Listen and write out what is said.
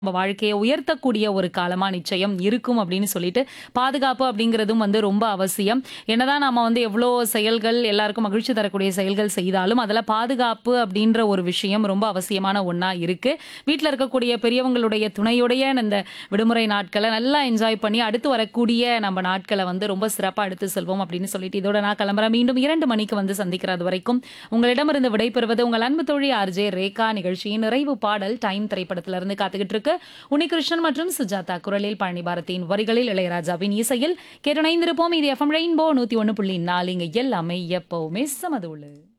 நம்ம வாழ்க்கையை உயர்த்தக்கூடிய ஒரு காலமா நிச்சயம் இருக்கும் அப்படின்னு சொல்லிட்டு பாதுகாப்பு அப்படிங்கிறதும் வந்து ரொம்ப அவசியம் என்னதான் நாம வந்து எவ்வளோ செயல்கள் எல்லாருக்கும் மகிழ்ச்சி தரக்கூடிய செயல்கள் செய்தாலும் அதில் பாதுகாப்பு அப்படின்ற ஒரு விஷயம் ரொம்ப அவசியமான ஒன்றா இருக்கு வீட்டில் இருக்கக்கூடிய பெரியவங்களுடைய துணையுடைய இந்த விடுமுறை நாட்களை நல்லா என்ஜாய் பண்ணி அடுத்து வரக்கூடிய நம்ம நாட்களை வந்து ரொம்ப சிறப்பாக எடுத்து செல்வோம் அப்படின்னு சொல்லிட்டு இதோட நான் கிளம்புறேன் மீண்டும் இரண்டு மணிக்கு வந்து சந்திக்கிறது வரைக்கும் உங்களிடமிருந்து விடைபெறுவது உங்கள் அன்பு தோழி ஆர்ஜே ரேகா நிகழ்ச்சியின் நிறைவு பாடல் டைம் திரைப்படத்திலிருந்து காத்துக்கிட்டு இருக்கு உன்னிகிருஷ்ணன் மற்றும் சுஜாதா குரலில் பழனி பாரதியின் வரிகளில் இளையராஜாவின் இசையில் கேட்டணைந்திருப்போம் இது எஃப்எம் ரெயின்போ நூத்தி ஒன்று புள்ளி நாலு இங்க எல்லாமே எப்பவுமே சமதுள்ளு